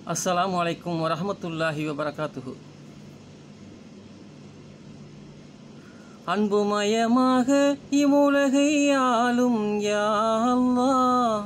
அஸ்ஸலாமு அலைக்கும் வரஹமத்துல்லாஹி வபரகாத்துஹு அன்புமயமாக இம்முலகை ஆளும் யா அல்லாஹ்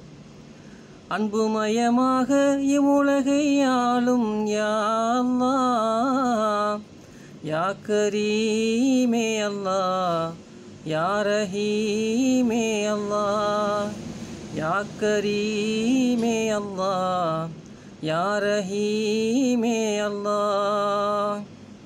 அன்புமயமாக இம்முலகை ஆளும் யா அல்லாஹ் யா கரீமே அல்லாஹ் யா ரஹீமே அல்லாஹ் யா கரீமே அல்லாஹ் யா ரஹீமே அல்லாஹ்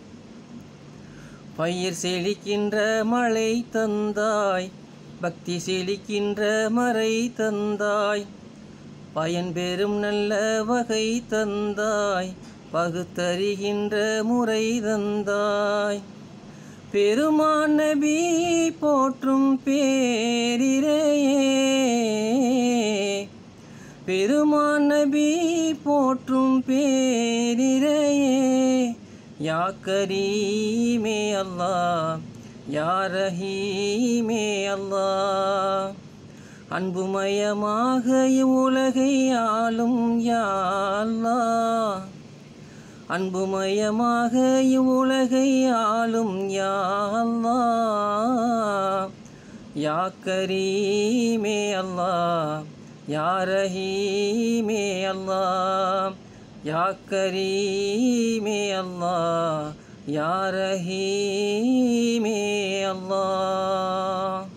பயிர் செழிக்கின்ற மழை தந்தாய் பக்தி செழிக்கின்ற மறை தந்தாய் பயன் பெறும் நல்ல வகை தந்தாய் பகுத்தறிகின்ற முறை தந்தாய் பெருமான் நபி போற்றும் பேரிரையே பெருமான் நபி போற்றும் பேரிரையே யா கரீமே அல்லாஹ் யா ரஹீமே அல்லாஹ் அன்புமயமாக இவ்வுலகை ஆளும் யா அல்லாஹ் அன்புமயமாக இவ்வுலகை ஆளும் யா அல்லாஹ் யா கரீமே அல்லாஹ் யா ரஹீமே அல்லாஹ் யா கரீமே அல்லாஹ் யா ரஹீமே அல்லாஹ்